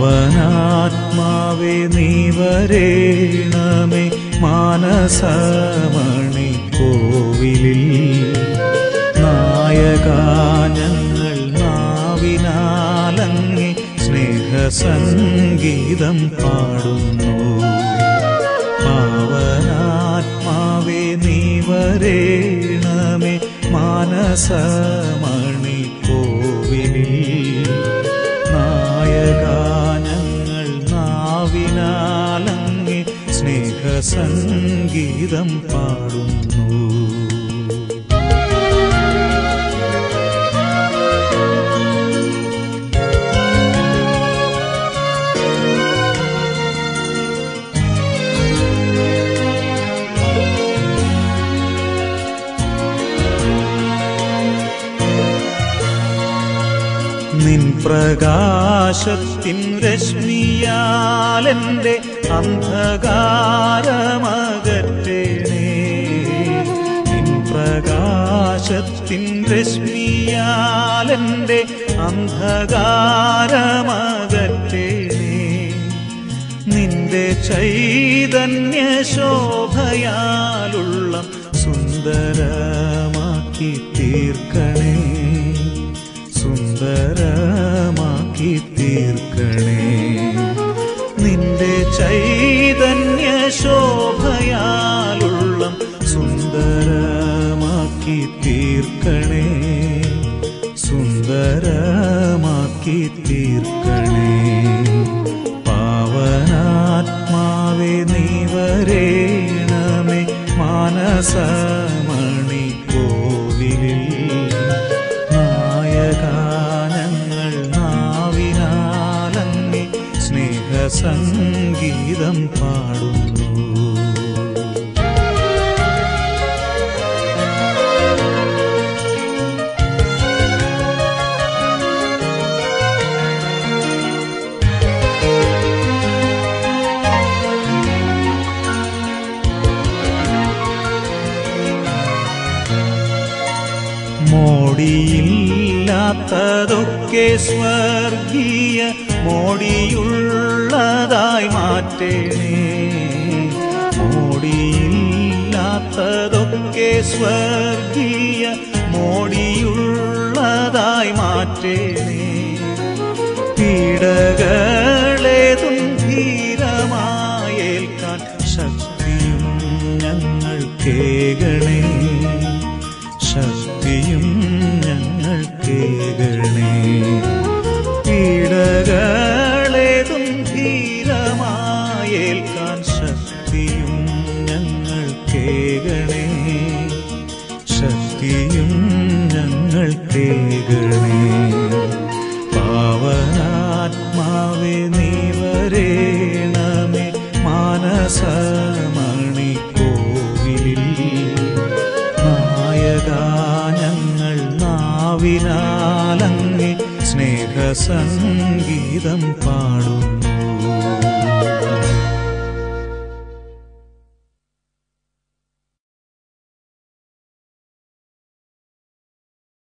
പാവനാത്മാവേ നീ വരേണമേ മാനസമണി കോവിലിൽ നായകാഞ്ഞങ്ങൾ നാവിനാലങ്ങി സ്നേഹസംഗീതം പാടുന്നു പാവനാത്മാവേ നീ വരേണമേ മാനസമണി കോവിലിൽ നായകാനങ്ങൾ നാവിനാലങ്ങി സ്നേഹസംഗീതം പാടുന്നു നിൻ പ്രകാശത്തിൻ രശ്മിയാലെന്റെ അന്ധകാരമകറ്റേണേ നിൻ പ്രകാശത്തിൻ രശ്മിയാലെന്റെ അന്ധകാരമകറ്റേണേ നിന്റെ ചൈതന്യ ശോഭയാലുള്ള സുന്ദരമാക്കി തീർക്കണേ സുന്ദരമാക്കി തീർക്കണേ നിന്റെ ചൈതന്യ ശോഭയാലുള്ള സുന്ദരമാക്കി തീർക്കണേ സുന്ദരമാക്കി തീർക്കണേ പാവനാത്മാവേ നീ വരേണമേ മാനസമണി കോവിലിൽ നായകാനങ്ങൾ നാവിനാലങ്ങി സ്നേഹസംഗീതം പാടുന്നു മോടിയില്ലാത്തതൊക്കെ സ്വർഗീയ മോടിയുള്ളതായി മാറ്റേണേ മോടിയില്ലാത്തതൊക്കെ സ്വർഗീയ മോടിയുള്ളതായി മാറ്റേണേ പീഡകളേതും ധീരമായേൽക്കാൻ ശക്തിയും ഞങ്ങൾ കേകണേ ശക്തിയും ഞങ്ങൾ കേകണേ പീഡകളേതും ധീരമായേൽക്കാൻ ശക്തിയും ഞങ്ങൾ കേകണേ ശക്തിയും ഞങ്ങൾ കേകണേ പാവനാത്മാവേ നീ വരേണമേ മാനസമണി കോവിലിൽ നായകാനങ്ങൾ നാവിനാലങ്ങി സ്നേഹസംഗീതം പാടുന്നു